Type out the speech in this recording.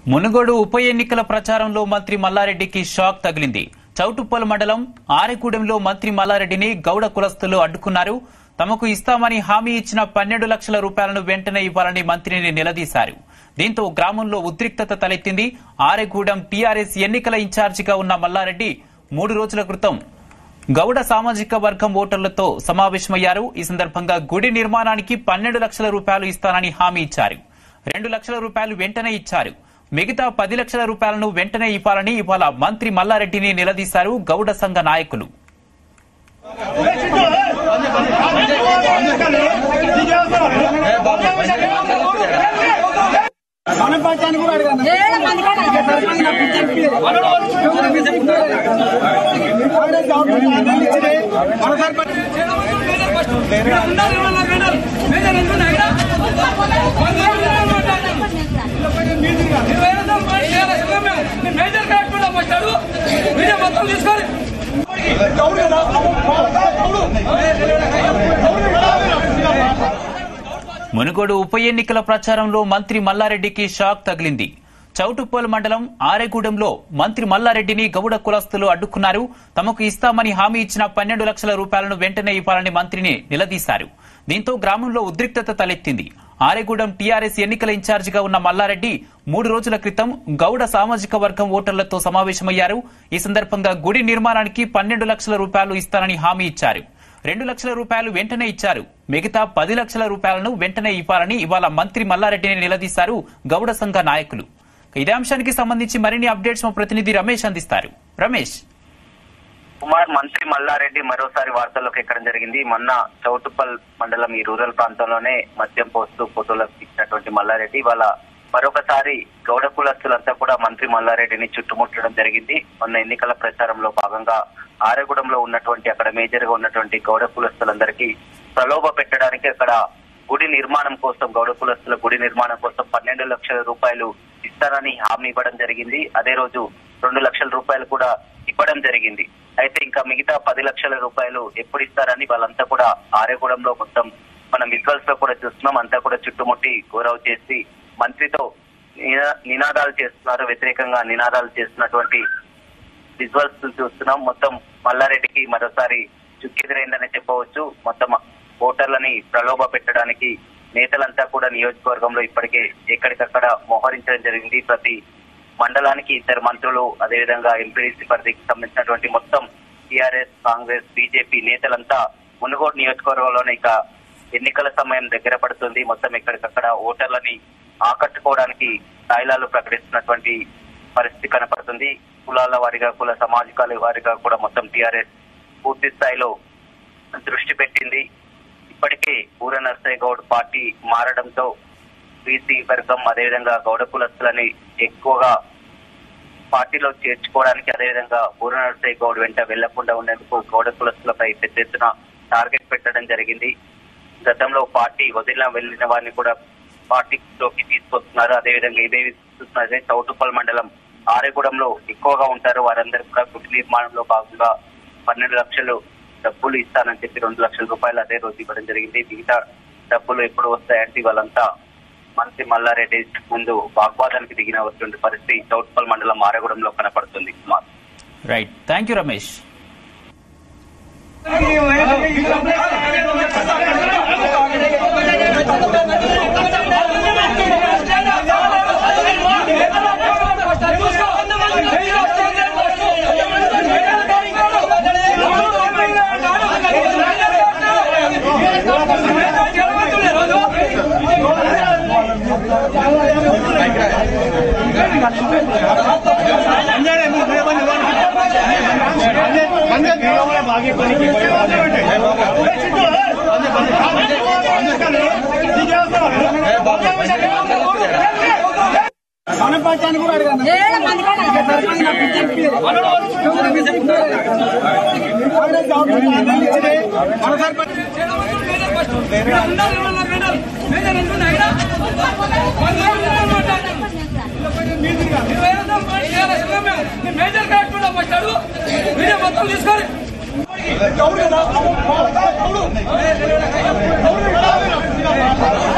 మునుగోడు ఉప ఎన్నికల ప్రచారంలో మంత్రి మల్లారెడ్డికి షాక్ తగిలింది చౌటుప్పల్ మండలం ఆరెగూడెంలో మంత్రి మల్లారెడ్డిని గౌడ కులస్తులు అడ్డుకున్నారు తమకు ఇస్తామని హామీ ఇచ్చిన పన్నెండు లక్షల రూపాయలను వెంటనే ఇవ్వాలని మంత్రిని నిలదీశారు దీంతో గ్రామంలో ఉద్రిక్తత తలెత్తింది ఆరెగూడెం టీఆర్ఎస్ ఎన్నికల ఇన్ఛార్జిగా ఉన్న మల్లారెడ్డి మూడు రోజుల క్రితం గౌడ సామాజిక వర్గం ఓటర్లతో సమావేశమయ్యారు ఈ సందర్భంగా గుడి నిర్మాణానికి పన్నెండు లక్షల రూపాయలు ఇస్తానని హామీ ఇచ్చారు రెండు లక్షల రూపాయలు వెంటనే ఇచ్చారు మిగతా పది లక్షల రూపాయలను వెంటనే ఇవ్వాలని ఇవాళ మంత్రి మల్లారెడ్డిని నిలదీశారు గౌడ సంఘ నాయకులు మనం పంచానికి కూడా అడగండి మన సర్పంచ్ మేజర్ కలెక్టర్ వచ్చాడు మీడియా మొత్తం తీసుకొని మునుగోడు ఉప ఎన్నికల ప్రచారంలో మంత్రి మల్లారెడ్డికి షాక్ తగిలింది చౌటుప్పల్ మండలం ఆరెగూడెంలో మంత్రి మల్లారెడ్డిని గౌడ కులస్తులు అడ్డుకున్నారు తమకు ఇస్తామని హామీ ఇచ్చిన పన్నెండు లక్షల రూపాయలను వెంటనే ఇవ్వాలని మంత్రిని నిలదీశారు దీంతో గ్రామంలో ఉద్రిక్తత తలెత్తింది ఆరెగూడెం టీఆర్ఎస్ ఎన్నికల ఇన్ఛార్జిగా ఉన్న మల్లారెడ్డి మూడు రోజుల క్రితం గౌడ సామాజిక వర్గం ఓటర్లతో సమావేశమయ్యారు ఈ సందర్భంగా గుడి నిర్మాణానికి పన్నెండు లక్షల రూపాయలు ఇస్తానని హామీ ఇచ్చారు రెండు లక్షల రూపాయలు వెంటనే ఇచ్చారు మిగతా పది లక్షల రూపాయలను వెంటనే ఇవ్వాలని ఇవాళ మంత్రి మల్లారెడ్డిని నిలదీశారు గౌడ సంఘ నాయకులు ఇదే అంశానికి సంబంధించి మరిన్ని అప్డేట్స్ మా ప్రతినిధి రమేష్ అందిస్తారు రమేష్ కుమార్ మంత్రి మల్లారెడ్డి మరోసారి వార్తల్లోకి ఎక్కడం జరిగింది మొన్న చౌటుప్పల్ మండలం ఈ రూరల్ ప్రాంతంలోనే మద్యం పోస్తూ ఫోటోలకు ఇచ్చినటువంటి మల్లారెడ్డి వాళ్ళ మరొకసారి గౌడ కులస్తులంతా కూడా మంత్రి మల్లారెడ్డిని చుట్టుముట్టడం జరిగింది మొన్న ఎన్నికల ప్రచారంలో భాగంగా ఆరెగూడెంలో ఉన్నటువంటి అక్కడ మేజర్ గా ఉన్నటువంటి గౌడ కులస్తులందరికీ ప్రలోభ పెట్టడానికి అక్కడ గుడి నిర్మాణం కోసం గౌడ కులస్తుల గుడి నిర్మాణం కోసం పన్నెండు లక్షల రూపాయలు ఇస్తారని హామీ ఇవ్వడం జరిగింది అదే రోజు రెండు లక్షల రూపాయలు కూడా ఇవ్వడం జరిగింది అయితే ఇంకా మిగతా పది లక్షల రూపాయలు ఎప్పుడు ఇస్తారని వాళ్ళంతా కూడా ఆరేగూడెంలో మొత్తం మనం విజువల్స్ లో కూడా చూస్తున్నాం అంతా కూడా చుట్టుముట్టి గౌరవ్ చేసి మంత్రితో నినా- నినాదాలు చేస్తున్నారు వ్యతిరేకంగా నినాదాలు చేస్తున్నటువంటి విజువల్స్ చూస్తున్నాం మొత్తం మల్లారెడ్డికి మరోసారి చుక్కెదురైందని చెప్పవచ్చు మొత్తం ఓటర్లని ప్రలోభ పెట్టడానికి నేతలంతా కూడా నియోజకవర్గంలో ఇప్పటికే ఎక్కడికక్కడ మోహరించడం జరిగింది ప్రతి మండలానికి ఇద్దరు మంత్రులు అదేవిధంగా ఎంపీడీసీ పరిధికి సంబంధించినటువంటి మొత్తం టీఆర్ఎస్ కాంగ్రెస్ బీజేపీ నేతలంతా మునుగోడు నియోజకవర్గంలోనే ఇక ఎన్నికల సమయం దగ్గర పడుతుంది మొత్తం ఎక్కడికక్కడ ఓటర్లని ఆకట్టుకోవడానికి తాయిలాలు ప్రకటిస్తున్నటువంటి పరిస్థితి కనపడుతుంది కులాల వారిగా కుల సామాజికాల వారిగా కూడా మొత్తం టీఆర్ఎస్ పూర్తి స్థాయిలో దృష్టి పెట్టింది ఇప్పటికే ఊర నర్సయ్య గౌడ్ పార్టీ మారడంతో బీసీ వర్గం అదేవిధంగా గౌడ కులస్తులని ఎక్కువగా పార్టీలో చేర్చుకోవడానికి అదేవిధంగా ఊర నర్సయ్య గౌడ్ వెంట వెళ్లకుండా ఉండేందుకు గౌడ కులస్తులపై పెద్ద ఎత్తున టార్గెట్ పెట్టడం జరిగింది గతంలో పార్టీ వదిలిన వెళ్లిన వారిని కూడా పార్టీలోకి తీసుకొస్తున్నారు అదేవిధంగా ఇదే చూస్తున్నదే చౌటుప్పల్ మండలం ఆరేగూడెంలో ఎక్కువగా ఉంటారు వారందరూ కూడా గుడి నిర్మాణంలో భాగంగా పన్నెండు లక్షలు డబ్బులు ఇస్తానని చెప్పి రెండు లక్షల రూపాయలు అదే రోజు ఇవ్వడం జరిగింది మిగతా డబ్బులు ఎప్పుడు వస్తాయంటే వాళ్ళంతా మంత్రి మల్లారెడ్డి ముందు వాగ్వాదానికి దిగినటువంటి పరిస్థితి చౌటుప్పల్ మండలం ఆరేగూడెంలో కనపడుతుంది Kumar right thank you Ramesh మనం పంచానికి కూడా అడగండి మన సర్పంచ్ మేజర్ కలెక్టర్ వచ్చాడు మీడియా మొత్తం తీసుకొని గౌడు కదా గౌడు